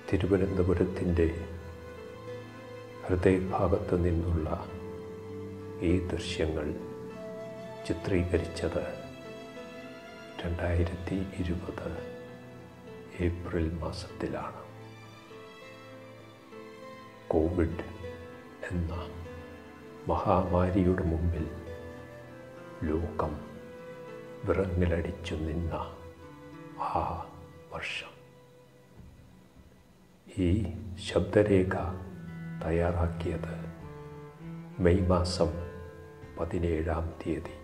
തിരുവനന്തപുരത്തിൻ്റെ ഹൃദയഭാഗത്ത് നിന്നുള്ള ഈ ദൃശ്യങ്ങൾ ചിത്രീകരിച്ചത് രണ്ടായിരത്തി ഇരുപത് ഏപ്രിൽ മാസത്തിലാണ് കോവിഡ് എന്ന മഹാമാരിയുടെ മുമ്പിൽ ലോകം വിറങ്ങിലടിച്ചു നിന്ന ആ വർഷം ഈ ശബ്ദരേഖ തയ്യാറാക്കിയത് മെയ് മാസം പതിനേഴാം തീയതി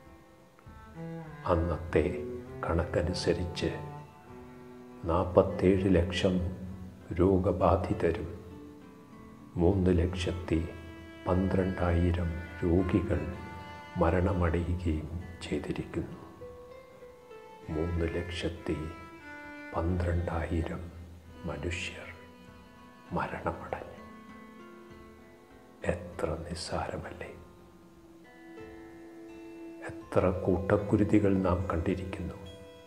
അന്നത്തെ കണക്കനുസരിച്ച് നാൽപ്പത്തേഴ് ലക്ഷം രോഗബാധിതരും മൂന്ന് ലക്ഷത്തി പന്ത്രണ്ടായിരം രോഗികൾ മരണമടയുകയും ചെയ്തിരിക്കുന്നു മൂന്ന് ലക്ഷത്തി പന്ത്രണ്ടായിരം മനുഷ്യർ മരണമടഞ്ഞു എത്ര നിസ്സാരമല്ലേ എത്ര കൂട്ടക്കുരുതികൾ നാം കണ്ടിരിക്കുന്നു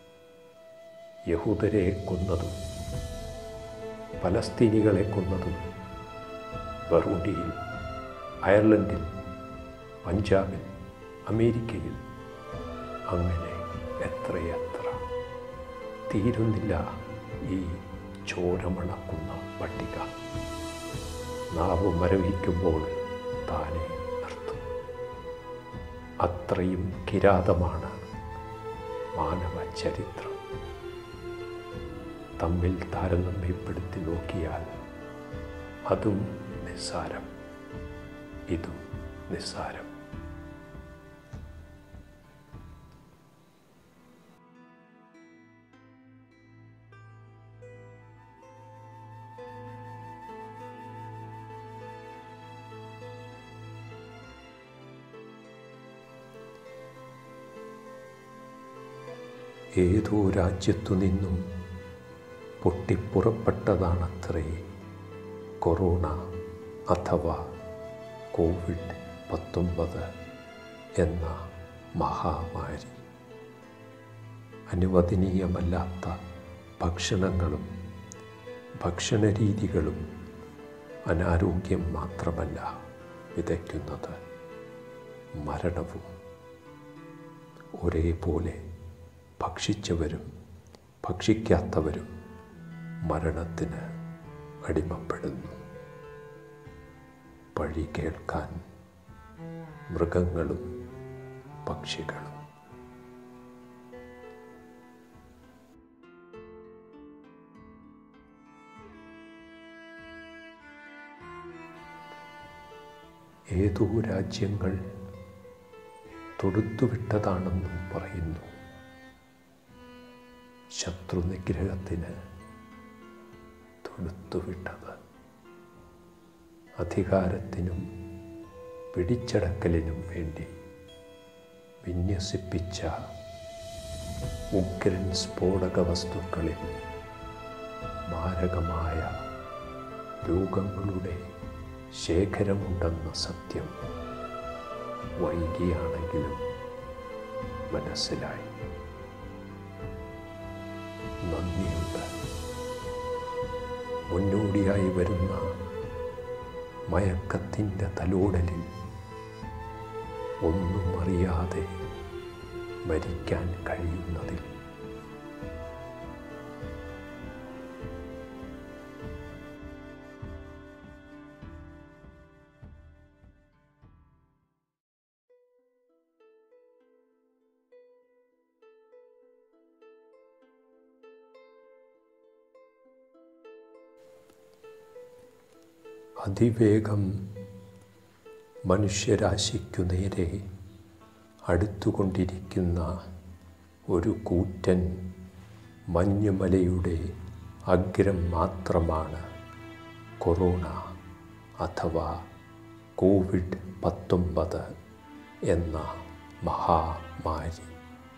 യഹൂദരെ കൊന്നതും പലസ്തീനികളെ കൊന്നതും ബറൂണ്ടിയിൽ അയർലൻഡിൽ പഞ്ചാബിൽ അമേരിക്കയിൽ അങ്ങനെ എത്രയെത്ര തീരുന്നില്ല ഈ ചോരമണക്കുന്ന പട്ടിക നാവ് മരവിക്കുമ്പോൾ താനെ നിർത്തും അത്രയും കിരാതമാണ് മാനവ ചരിത്രം തമ്മിൽ താരതമ്യപ്പെടുത്തി നോക്കിയാൽ അതും നിസ്സാരം ഇതും നിസ്സാരം ഏതോ രാജ്യത്തു നിന്നും പൊട്ടിപ്പുറപ്പെട്ടതാണത്രേ കൊറോണ അഥവാ കോവിഡ് പത്തൊമ്പത് എന്ന മഹാമാരി അനുവദനീയമല്ലാത്ത ഭക്ഷണങ്ങളും ഭക്ഷണരീതികളും അനാരോഗ്യം മാത്രമല്ല വിതയ്ക്കുന്നത് മരണവും ഒരേപോലെ ഭക്ഷിച്ചവരും ഭക്ഷിക്കാത്തവരും മരണത്തിന് അടിമപ്പെടുന്നു പഴി കേൾക്കാൻ മൃഗങ്ങളും പക്ഷികളും ഏതോ രാജ്യങ്ങൾ തൊടുത്തുവിട്ടതാണെന്നും പറയുന്നു ശത്രു നിഗ്രഹത്തിന് തൊടുത്തുവിട്ടത് അധികാരത്തിനും പിടിച്ചടക്കലിനും വേണ്ടി വിന്യസിപ്പിച്ച ഉഗ്രൻ സ്ഫോടക വസ്തുക്കളിൽ മാരകമായ രോഗങ്ങളുടെ ശേഖരമുണ്ടെന്ന സത്യം വൈകിയാണെങ്കിലും മനസ്സിലായി നന്ദിയുണ്ട് മുന്നോടിയായി വരുന്ന മയക്കത്തിൻ്റെ തലോടലിൽ ഒന്നും അറിയാതെ മരിക്കാൻ കഴിയുന്നതിൽ അതിവേഗം മനുഷ്യരാശിക്കു നേരെ അടുത്തുകൊണ്ടിരിക്കുന്ന ഒരു കൂറ്റൻ മഞ്ഞുമലയുടെ അഗ്രം മാത്രമാണ് കൊറോണ അഥവാ കോവിഡ് പത്തൊമ്പത് എന്ന മഹാമാരി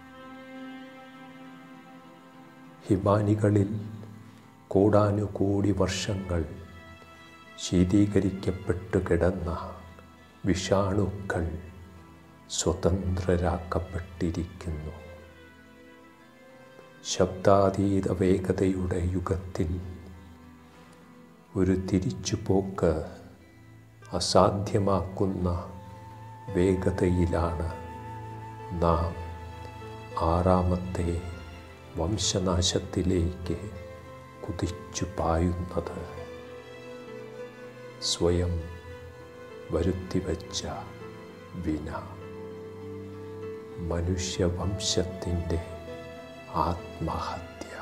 ഹിമാനികളിൽ കോടാനുകോടി വർഷങ്ങൾ ശീതീകരിക്കപ്പെട്ടു കിടന്ന വിഷാണുക്കൾ സ്വതന്ത്രരാക്കപ്പെട്ടിരിക്കുന്നു ശബ്ദാതീത വേഗതയുടെ യുഗത്തിൽ ഒരു തിരിച്ചുപോക്ക് അസാധ്യമാക്കുന്ന വേഗതയിലാണ് നാം ആറാമത്തെ വംശനാശത്തിലേക്ക് കുതിച്ചു പായുന്നത് സ്വയം വരുത്തിവച്ച വിന മനുഷ്യവംശത്തിൻ്റെ ആത്മഹത്യ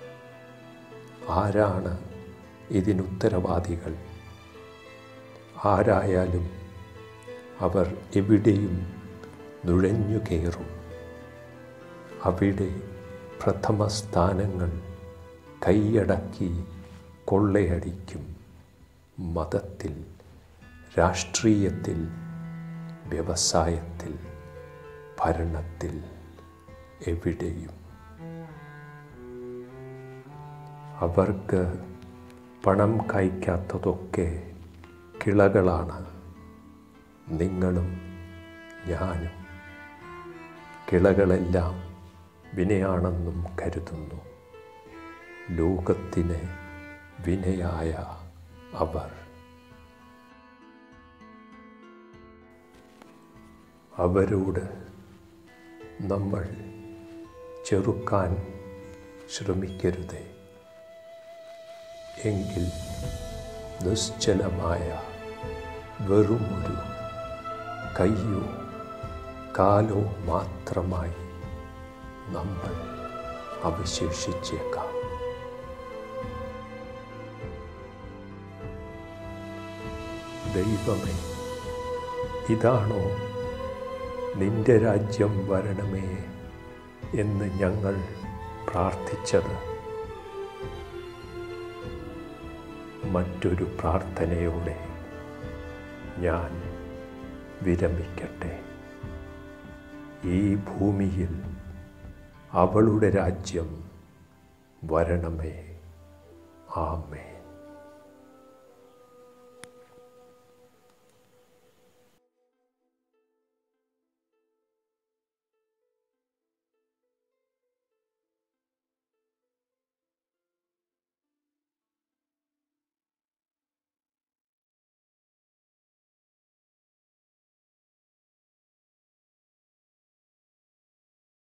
ആരാണ് ഇതിനുത്തരവാദികൾ ആരായാലും അവർ എവിടെയും നുഴഞ്ഞു കയറും അവിടെ പ്രഥമ സ്ഥാനങ്ങൾ കൈയടക്കി കൊള്ളയടിക്കും മതത്തിൽ രാഷ്ട്രീയത്തിൽ വ്യവസായത്തിൽ ഭരണത്തിൽ എവിടെയും അവർക്ക് പണം കായ്ക്കാത്തതൊക്കെ കിളകളാണ് നിങ്ങളും ഞാനും കിളകളെല്ലാം വിനയാണെന്നും കരുതുന്നു ലോകത്തിന് വിനയായ അവർ അവരോട് നമ്മൾ ചെറുക്കാൻ ശ്രമിക്കരുതേ എങ്കിൽ നിശ്ചലമായ വെറുമൊരു കയ്യോ കാലോ മാത്രമായി നമ്മൾ അവശേഷിച്ചേക്കാം ദൈവമേ ഇതാണോ നിന്റെ രാജ്യം വരണമേ എന്ന് ഞങ്ങൾ പ്രാർത്ഥിച്ചത് മറ്റൊരു പ്രാർത്ഥനയോടെ ഞാൻ വിരമിക്കട്ടെ ഈ ഭൂമിയിൽ അവളുടെ രാജ്യം വരണമേ ആമേ